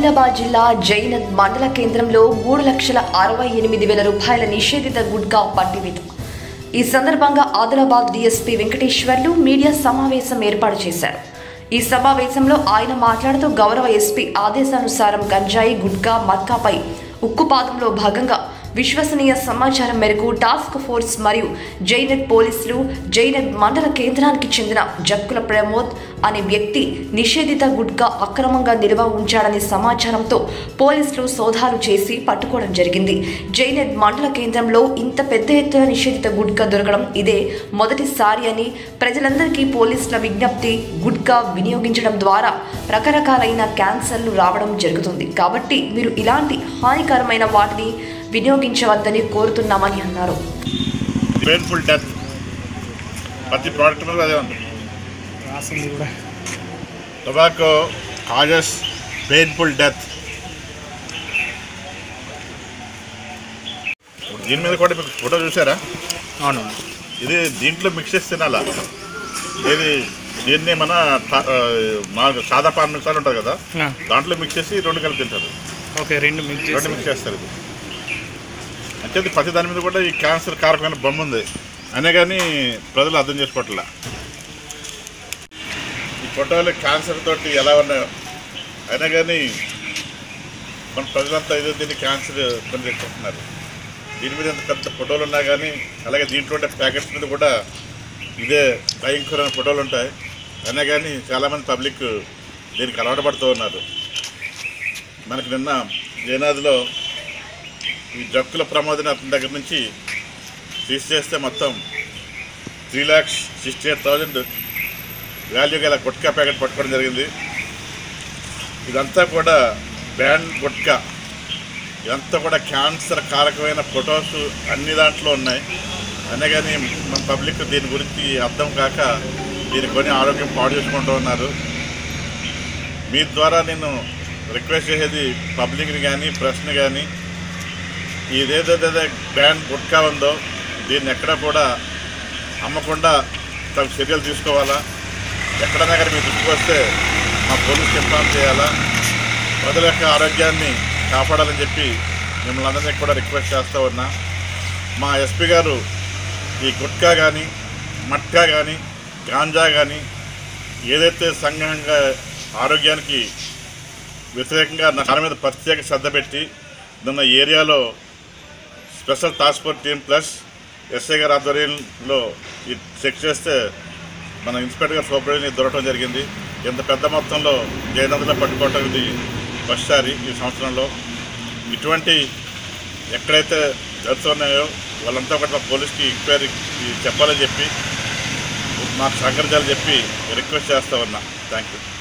ఆదిలాబాద్ జిల్లా జైనద్ మండల కేంద్రంలో మూడు లక్షల అరవై ఎనిమిది వేల రూపాయల నిషేధిత గుడ్గా పట్టివేత ఈ సందర్భంగా ఆదిలాబాద్ డీఎస్పీ వెంకటేశ్వర్లు మీడియా సమావేశం ఏర్పాటు చేశారు ఈ సమావేశంలో ఆయన మాట్లాడుతూ గౌరవ ఎస్పీ ఆదేశానుసారం గంజాయి గుట్కా మత్కాపై ఉక్కుపాతంలో భాగంగా విశ్వసనీయ సమాచారం మేరకు టాస్క్ ఫోర్స్ మరియు జైనత్ పోలీసులు జైనత్ మండల కేంద్రానికి చెందిన జక్కుల ప్రమోద్ అనే వ్యక్తి నిషేధిత గుట్కా అక్రమంగా నిల్వ ఉంచాడనే సమాచారంతో పోలీసులు సోదాలు చేసి పట్టుకోవడం జరిగింది జైనత్ మండల కేంద్రంలో ఇంత పెద్ద ఎత్తున నిషేధిత గుట్కా దొరకడం ఇదే మొదటిసారి అని ప్రజలందరికీ పోలీసుల విజ్ఞప్తి గుట్కా వినియోగించడం ద్వారా రకరకాలైన క్యాన్సర్లు రావడం జరుగుతుంది కాబట్టి మీరు ఇలాంటి హానికరమైన వాటిని వినియోగించవద్దని కోరుతున్నామని అన్నారు పెయిన్ఫుల్ డెత్ ప్రతి ప్రోడక్ట్ మీద అదే ఉంది రాసింది కూడా టొబాకో కాజెస్ పెయిన్ఫుల్ డెత్ దీని మీద కూడా మీకు ఫోటో చూసారా అవును ఇది దీంట్లో మిక్స్ చేసి తినాలా ఏది దీన్ని మన తా- ఆ, మా సాదా పాన్ మిక్సాలు ఉంటుంది కదా ఆ, దాంట్లో మిక్స్ చేసి రెండు కలిపి తింటారు ఓకే రెండు మిక్స్ రెండు చేసి మిక్స్ చేస్తారు ఇది అంటే ఇది ప్రతి దాని మీద కూడా ఈ క్యాన్సర్ కారకమైన బొమ్మ ఉంది అయినా కానీ ప్రజలు అర్థం చేసుకోవట్లే ఈ ఫోటోలు క్యాన్సర్ తోటి ఎలా ఉన్నాయో అయినా కానీ మన ప్రజలంతా ఏదో దీన్ని క్యాన్సర్ కొని తెచ్చుకుంటున్నారు దీని మీద ఎంత పెద్ద ఫోటోలు ఉన్నా కానీ అలాగే దీంట్లో ఉండే ప్యాకెట్స్ మీద కూడా ఇదే భయంకరమైన ఫోటోలు ఉంటాయి అయినా కానీ చాలామంది పబ్లిక్ దీనికి అలవాటు పడుతూ ఉన్నారు మనకి నిన్న జయనాథ్లో ఈ జక్కుల ప్రమాదం అతని దగ్గర నుంచి సీజ్ చేస్తే మొత్తం three lakhs sixty eight thousand value గల గుట్కా ప్యాకెట్ పట్టుకోవడం జరిగింది ఇదంతా కూడా బ్యాండ్ గుట్కా ఇదంతా కూడా క్యాన్సర్ కారకమైన ఫొటోస్ అన్ని దాంట్లో ఉన్నాయి అయినా కానీ మన పబ్లిక్ దీని గురించి అర్థం కాక దీని కొని ఆరోగ్యం పాడు చేసుకుంటూ ఉన్నారు మీ ద్వారా నేను రిక్వెస్ట్ చేసేది పబ్లిక్ని కానీ ప్రెస్ని కానీ ఇదేదైతే బ్యాండ్ గుట్కా ఉందో దీన్ని ఎక్కడ కూడా అమ్మకుండా తగు చర్యలు తీసుకోవాలా ఎక్కడైనా కానీ మీ దృష్టికి వస్తే మా పోలీసుకి ఇన్ఫార్మ్ చేయాలా ప్రజల యొక్క ఆరోగ్యాన్ని కాపాడాలని చెప్పి మిమ్మల్ని అందరినీ కూడా రిక్వెస్ట్ చేస్తూ ఉన్నా మా ఎస్పీ గారు ఈ గుట్కా కానీ మట్కా కానీ గాంజా కానీ ఏదైతే సంఘంగా ఆరోగ్యానికి వ్యతిరేకంగా నా దాని మీద ప్రత్యేక శ్రద్ధ పెట్టి నిన్న ఏరియాలో special task force team plus SI గారి ఆధ్వర్యంలో ఈ చెక్ చేస్తే మన ఇన్స్పెక్టర్ గారు సూపర్వైజర్ దొరకడం జరిగింది ఇంత పెద్ద మొత్తంలో జయనందలో పట్టుకోవటం ఇది ఫస్ట్సారి ఈ సంవత్సరంలో ఇటువంటి ఎక్కడైతే జరుగుతున్నాయో వాళ్ళంతా కూడా మా పోలీస్కి ఎంక్వైరీ చెప్పాలని చెప్పి మాకు సహకరించాలని చెప్పి రిక్వెస్ట్ చేస్తా ఉన్నా థ్యాంక్ యూ